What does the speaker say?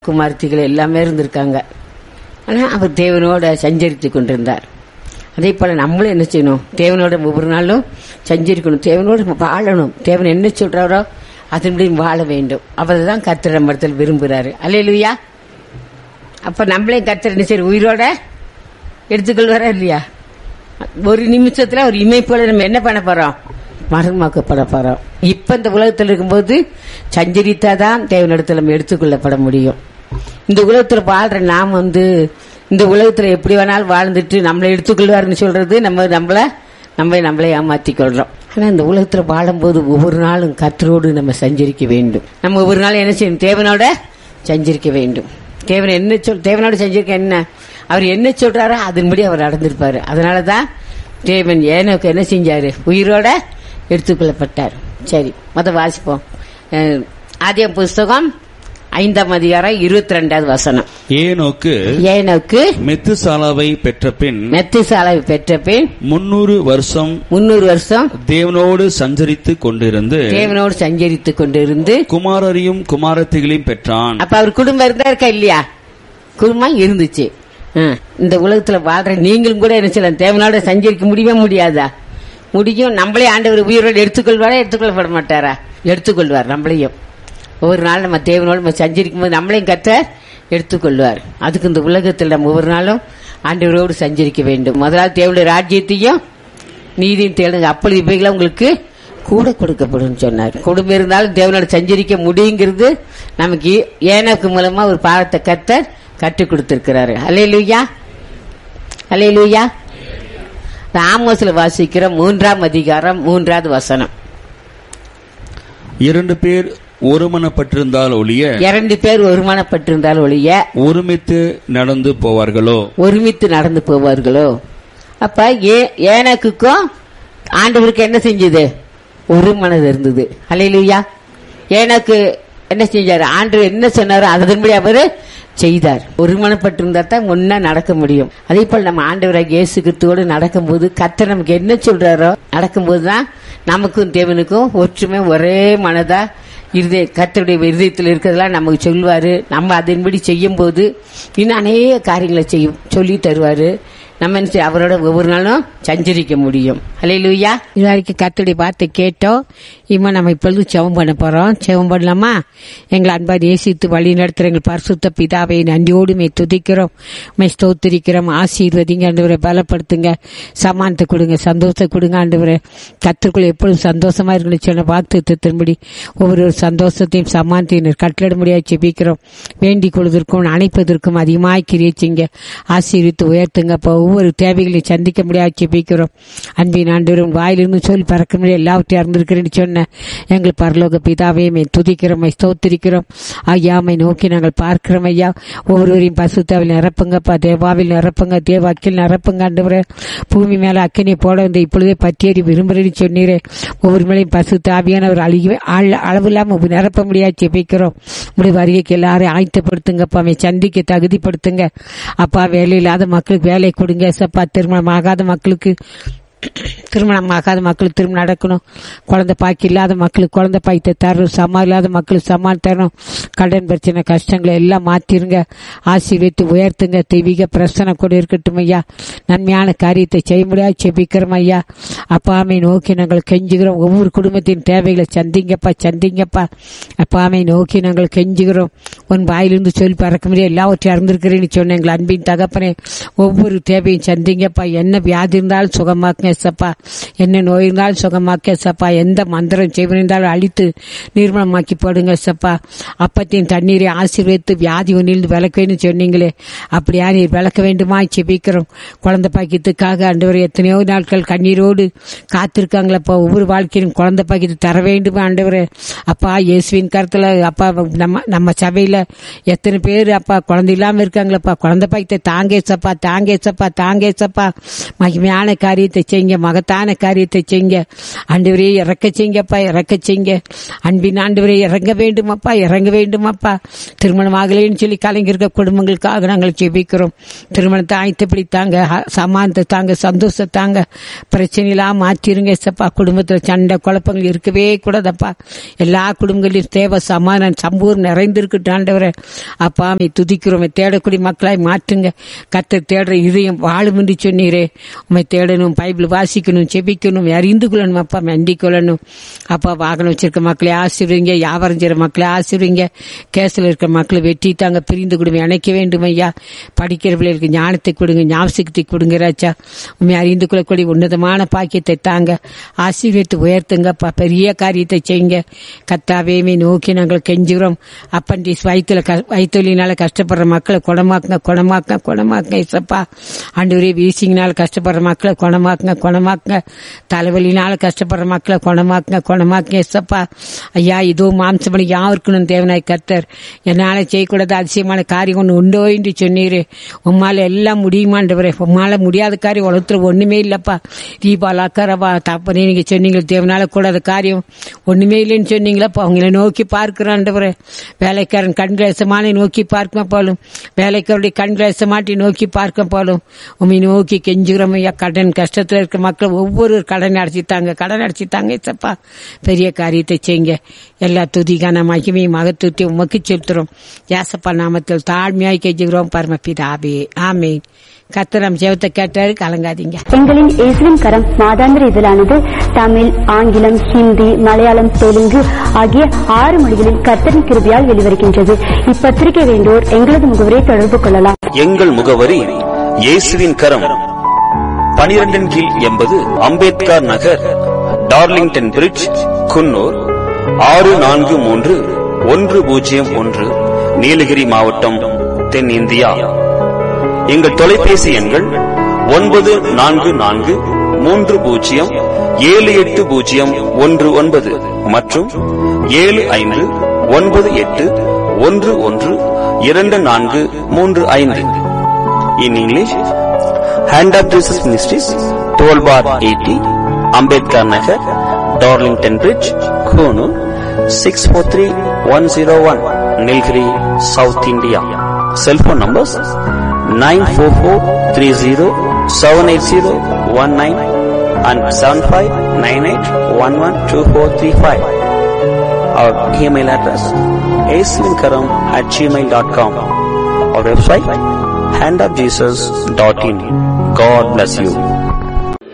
குமார்த்திகள் எல்லாமே இருந்திருக்காங்க ஆனா அவர் தேவனோட சஞ்சரித்து கொண்டிருந்தார் அதே போல நம்மளும் என்ன செய்யணும் தேவனோட ஒவ்வொரு நாளும் சஞ்சரிக்கணும் தேவனோட வாழணும் தேவன் என்ன சொல்றாரோ அதன்படி வாழ வேண்டும் அவர் தான் கர்த்தர் நம்ம இடத்துல விரும்புகிறாரு அல்லையா அப்ப நம்மளையும் கர்த்தர் என்ன செய்ய உயிரோட எடுத்துக்கொள்வாரா இல்லையா ஒரு நிமிஷத்துல ஒரு இமைப்போல நம்ம என்ன பண்ண போறோம் மரணமாக்கப்பட போறோம் இப்ப இந்த உலகத்தில் இருக்கும்போது சஞ்சரித்தாதான் தேவனிடத்தில் நம்ம எடுத்துக்கொள்ளப்பட முடியும் இந்த உலகத்துல வாழ்ற நாம் வந்து இந்த உலகத்துல எப்படி வேணாலும் வாழ்ந்துட்டு நம்மளை எடுத்துக்கொள்வாருன்னு சொல்றது நம்ம நம்மள நம்ம நம்மளை ஏமாத்தி கொள்றோம் ஆனா இந்த உலகத்துல வாழும்போது ஒவ்வொரு நாளும் கத்தரோடு நம்ம சஞ்சரிக்க வேண்டும் நம்ம ஒவ்வொரு நாளும் என்ன செய்யணும் தேவனோட சஞ்சரிக்க வேண்டும் தேவன் என்ன சொல் தேவனோட சஞ்சரிக்க என்ன அவர் என்ன சொல்றாரோ அதன்படி அவர் நடந்திருப்பாரு அதனாலதான் தேவன் ஏனோக்கு என்ன செஞ்சாரு உயிரோட எடுத்துக்கொள்ளப்பட்டார் சரி மொத வாசிப்போம் அஹ், ஆதிய புஸ்தகம் ஐந்தாம் அதிகாரம் இருபத்தி ரெண்டாவது வசனம் ஏனோக்கு ஏனோக்கு மெத்துசாலாவை பெற்ற பின் மெத்திசாலை பெற்ற பின் முன்னூறு வருஷம் முன்னூறு வருஷம் தேவனோடு சஞ்சரித்து கொண்டிருந்து தேவனோடு சஞ்சரித்துக் கொண்டிருந்து குமாரரையும் குமாரத்திகளையும் பெற்றான் அப்ப அவர் குடும்பம் இருந்தா இருக்கா இல்லையா குடும்பம் இருந்துச்சு ஆ, இந்த உலகத்துல வாழ்ற நீங்களும் கூட என்ன செய்யலாம் தேவனோட சஞ்சரிக்க முடியவே முடியாதா முடியும் நம்மளே ஆண்டவர் உயிரோடு எடுத்துக்கொள்வாரா எடுத்துக்கொள்ளப்பட மாட்டாரா எடுத்துக்கொள்வார் நம்மளையும் ஒவ்வொரு நாள் நம்ம தேவனோடு நம்ம சஞ்சரிக்கும் போது நம்மளையும் கத்த எடுத்துக்கொள்வார் அதுக்கு இந்த உலகத்தில் நம்ம ஒவ்வொரு நாளும் ஆண்டவரோடு சஞ்சரிக்க வேண்டும் முதலாவது தேவனுடைய ராஜ்யத்தையும் நீதியும் தேடுங்க அப்பொழுது இவைகளை உங்களுக்கு கூட கொடுக்கப்படும் சொன்னார் குடும்பம் இருந்தாலும் தேவனோட சஞ்சரிக்க முடியுங்கிறது நமக்கு ஏனக்கு மூலமா ஒரு பாடத்தை கத்தர் கற்றுக் கொடுத்திருக்கிறாரு அலே லூயா அலே லூயா ஆமோஸ்ல வாசிக்கிற மூன்றாம் அதிகாரம் மூன்றாவது வசனம் இரண்டு பேர் ஒருமனப்பட்டிருந்தால் ஒழிய இரண்டு பேர் ஒருமனப்பட்டிருந்தால் ஒழிய ஒருமித்து நடந்து போவார்களோ ஒருமித்து நடந்து போவார்களோ அப்ப ஏ- ஏனக்குக்கும் ஆண்டவருக்கு என்ன செஞ்சது ஒரு மனது இருந்தது அலையிலுயா ஏனக்கு என்ன செஞ்சாரு ஆண்டவர் என்ன சொன்னாரோ அதன்படி அவரு செய்தார் ஒருமனப்பட்டிருந்தா தான் ஒன்னா நடக்க முடியும் அதே போல நம்ம ஆண்டவராக இயேசு கிறிஸ்துவோடு நடக்கும்போது கர்த்தர் நமக்கு என்ன சொல்றாரோ நடக்கும்போது தான் நமக்கும் தேவனுக்கும் ஒற்றுமை ஒரே மனதா இருதய கர்த்தருடைய இருதயத்தில் இருக்கிறதெல்லாம் நமக்கு சொல்வாரு நம்ம அதன்படி செய்யும் போது இன்னும் அநேக காரியங்களை செய்யும் சொல்லி தருவாரு நம்ம என்ன செய்ய- அவரோட ஒவ்வொரு நாளும் சஞ்சரிக்க முடியும் ஹலே லூயா இது வரைக்கும் கர்த்தருடைய வார்த்தை கேட்டோம் இம்மா நம்ம இப்பொழுது செவம் பண்ண போறோம் செவம் பண்ணலாமா எங்களை அன்பார் ஏசித்து வழி நடத்துற எங்கள் பரிசுத்த பிதாவை நன்றியோடு மே துதிக்கிறோம் மே ஸ்தோத்திரிக்கிறோம் ஆசீர்வதிங்க ஆண்டவரை பலப்படுத்துங்க சமானத்தை கொடுங்க சந்தோஷத்தை கொடுங்க ஆண்டவரை கத்திற்குள் எப்பொழுதும் சந்தோஷமா இருக்கணும் சொன்ன வாக்கு திரும்படி ஒவ்வொரு சந்தோஷத்தையும் சமானத்தையும் கட்டளிட முடியாது செபிக்கிறோம் வேண்டிக் கொள்வதற்கும் அணைப்பதற்கும் அதிகமாக கிரியச்சிங்க ஆசீர்வித்து உயர்த்துங்கப்பா ஒவ்வொரு தேவைகளையும் சந்திக்க முடியாது செபிக்கிறோம் அன்பின் ஆண்டவரும் வாயிலிருந்து சொல்லி பறக்க முடியாது எல்லாவற்றையும் அறிந்திருக்கிறேன்னு சொன்ன எங்கள் பரலோக பிதாவே மே துதிக்கிறோம் மை ஸ்தோத்திரிக்கிறோம் ஐயாமை நோக்கி நாங்கள் பார்க்கிறோம் ஐயா ஒவ்வொருவரையும் பசுத்தாவில் நிரப்புங்கப்பா தேவாவில் நிரப்புங்க தேவாக்கில் நிரப்புங்க ஆண்டவரே பூமி மேல அக்கினி போட வந்து இப்பொழுதே பத்தியறி விரும்புகிறேன்னு சொன்னீரே ஒவ்வொரு மேலையும் பசு தாவியானவர் அழிகவே அளவு இல்லாம நிரப்ப முடியாது ஜெபிக்கிறோம் உடைய வருகைக்கு எல்லாரையும் ஆயத்தப்படுத்துங்கப்பா அவன் சந்திக்க தகுதிப்படுத்துங்க அப்பா வேலை இல்லாத மக்களுக்கு வேலை கொடுங்க சப்பா திருமணம் ஆகாத மக்களுக்கு திருமணம் ஆகாத மக்களுக்கு திருமணம் நடக்கணும் குழந்தை பாக்கி இல்லாத மக்களுக்கு குழந்தை பாய்த்த தரணும் சமா இல்லாத மக்களுக்கு சமாளி தரணும் கடன் பிரச்சனை கஷ்டங்களை எல்லாம் மாத்திருங்க ஆசீர்வித்து உயர்த்துங்க தெய்வீக பிரசனை கூட இருக்கட்டும் ஐயா நன்மையான காரியத்தை செய்ய முடியாது செபிக்கிறோம் ஐயா அப்பாமை நோக்கி நாங்கள் கெஞ்சுகிறோம் ஒவ்வொரு குடும்பத்தின் தேவைகளை சந்திங்கப்பா சந்திங்கப்பா அப்பாமை நோக்கி நாங்கள் கெஞ்சுகிறோம் உன் வாயிலிருந்து சொல்லி பறக்க முடியாது எல்லாவற்றையும் அறிந்திருக்கிறேன்னு சொன்ன எங்கள் அன்பின் தகப்பனே ஒவ்வொரு தேவையும் சந்திங்கப்பா என்ன வியாதி இருந்தாலும் சுகமாக்குங்க சப்பா என்ன நோய் இருந்தாலும் சுகமாக்க சப்பா எந்த மந்திரம் செய்வனிருந்தாலும் அழித்து நிர்மலமாக்கி போடுங்க சப்பா அப்பத்தின் தண்ணீரை ஆசீர்வதித்து வியாதி ஒன்றிலிருந்து விளக்குவேன்னு சொன்னீங்களே அப்படியா நீர் விளக்க வேண்டுமா செபிக்கிறோம் குழந்தை பாக்கியத்துக்காக ஆண்டவர் எத்தனையோ நாட்கள் கண்ணீரோடு காத்திருக்காங்களப்பா ஒவ்வொரு வாழ்க்கையிலும் குழந்தை பாக்கியத்தை தர வேண்டுமா ஆண்டவரே அப்பா இயேசுவின் கருத்துல அப்பா நம்ம நம்ம சபையில எத்தனை பேர் அப்பா குழந்தை இல்லாம இருக்காங்களப்பா குழந்தை பாக்கியத்தை தாங்கேசப்பா தாங்கேசப்பா தாங்கேசப்பா மகிமையான காரியத்தை செய்யுங்க செய்யுங்க மகத்தான காரியத்தை செய்யுங்க ஆண்டவரே இறக்க செய்யுங்கப்பா இறக்க செய்யுங்க அன்பின் ஆண்டவரே இறங்க வேண்டுமப்பா இறங்க வேண்டுமப்பா திருமணம் ஆகலைன்னு சொல்லி கலைஞர்க குடும்பங்களுக்காக நாங்கள் ஜெபிக்கிறோம் திருமணத்தை ஆயத்தப்படி தாங்க ஹ- சமானத்தை தாங்க சந்தோஷத்தாங்க பிரச்சனையெல்லாம் மாற்றிருங்க சப்பா குடும்பத்தில் சண்டை குழப்பங்கள் இருக்கவே கூடாதப்பா எல்லா குடும்பங்களிலும் தேவை சமாதானம் சம்பூர் நிறைந்திருக்கட்டும் ஆண்டவரே அப்பா மே துதிக்கிறோம் உம்மை தேடக்கூடிய மக்களாய் மாற்றுங்க கத்த தேடுற இதயம் வாழும் என்று சொன்னீரே உண்மை தேடணும் பைபிள் வாசிக்கணும் செபிக்கணும் அறிந்து கொள்ளணும் அப்பா மண்டி கொள்ளணும் அப்பா வாகனம் வச்சிருக்க மக்களை ஆசிர்வீங்க வியாபாரம் செய்கிற மக்களை ஆசிர்வீங்க கேஸில் இருக்கிற மக்களை வெட்டி தாங்க பிரிந்து கொடுங்க இணைக்க வேண்டும் ஐயா படிக்கிற பிள்ளைகளுக்கு ஞானத்தை கொடுங்க ஞாபகத்தை கொடுங்க ராஜா உண்மை அறிந்து கொள்ளக்கூடிய உன்னதமான பாக்கியத்தை தாங்க ஆசீர்வதித்து உயர்த்துங்கப்பா பெரிய காரியத்தை செய்யுங்க கத்தாவேமே நோக்கி நாங்கள் கெஞ்சுகிறோம் அப்பண்டிஸ் வயிற்றுல க- வயிற்றுலினால கஷ்டப்படுற மக்களை குணமாக்குங்க குணமாக்குங்க குணமாக்குங்க இசப்பா ஆண்டவரே வீசிங்கனால கஷ்டப்படுற மக்களை குணமாக்குங்க குணமாக்குங்க தலைவலினால கஷ்டப்படுற மக்களை குணமாக்குங்க குணமாக்குங்க இசப்பா ஐயா இதோ மாம்சமணி யாருக்கணும் தேவனாய் கர்த்தர் என்னால செய்யக்கூடாத அதிசயமான காரியம் ஒன்று உண்டோ என்று சொன்னீரு உம்மால எல்லாம் முடியுமாண்டவரே உம்மால முடியாத காரியம் உலகத்துல ஒண்ணுமே இல்லப்பா தீபாவளி அக்கறவா தப்பனே நீங்க சொன்னீங்க தேவனால கூடாத காரியம் ஒண்ணுமே இல்லைன்னு சொன்னீங்களப்பா அவங்கள நோக்கி பார்க்கிறாண்டவரே வேலைக்காரன் கண்கிரசமான நோக்கி பார்க்க போலும் வேலைக்காரருடைய கண்கிரசமாட்டி நோக்கி பார்க்க போலும் உண்மை நோக்கி கெஞ்சுகிறோம் ஐயா கடன் கஷ்டத்துல இருக்கிற மக்கள் ஒவ்வொரு கடன் அடைச்சித்தாங்க கடன் அடைச்சித்தாங்க சப்பா பெரிய காரியத்தை செய்யுங்க எல்லா துதிகான மகிமை மகத்துவத்தை உமக்கு செலுத்துறோம் யாசப்பா நாமத்தில் தாழ்மையாய் கெஞ்சுகிறோம் பரமபிதாபே ஆமேன் கத்தரம் ஜெபத்தை கேட்டாரு கலங்காதீங்க எங்களின் இயேசுவின் கரம் மாதாந்திர இதழானது தமிழ் ஆங்கிலம் ஹிந்தி மலையாளம் தெலுங்கு ஆகிய ஆறு மொழிகளில் கர்த்தரின் கிருபையால் வெளிவருகின்றது இப்பத்திரிகை வேண்டோர் எங்களது முகவரை தொடர்பு கொள்ளலாம் எங்கள் முகவரி இயேசுவின் கரம் பனிரெண்டின் கீழ் எண்பது அம்பேத்கர் நகர் டார்லிங்டன் பிரிட்ஜ் குன்னூர் ஆறு நான்கு மூன்று ஒன்று பூஜ்ஜியம் ஒன்று நீலகிரி மாவட்டம் தென்னிந்தியா எங்கள் தொலைபேசி எண்கள் ஒன்பது நான்கு நான்கு மூன்று பூஜ்ஜியம் ஏழு எட்டு பூஜ்ஜியம் ஒன்று ஒன்பது மற்றும் ஏழு ஐந்து ஒன்பது எட்டு ஒன்று ஒன்று இரண்டு நான்கு மூன்று ஐந்து in English hand of Jesus ministries twelve bar eighty Ambedkar Nagar Darlington bridge Coonoor six four three one zero one Nilgiri south India cellphone numbers nine four four three zero seven eight zero one nine and seven five nine eight one one two four three five our email address aswinkaram at gmail.com our website handofjesus.in god bless you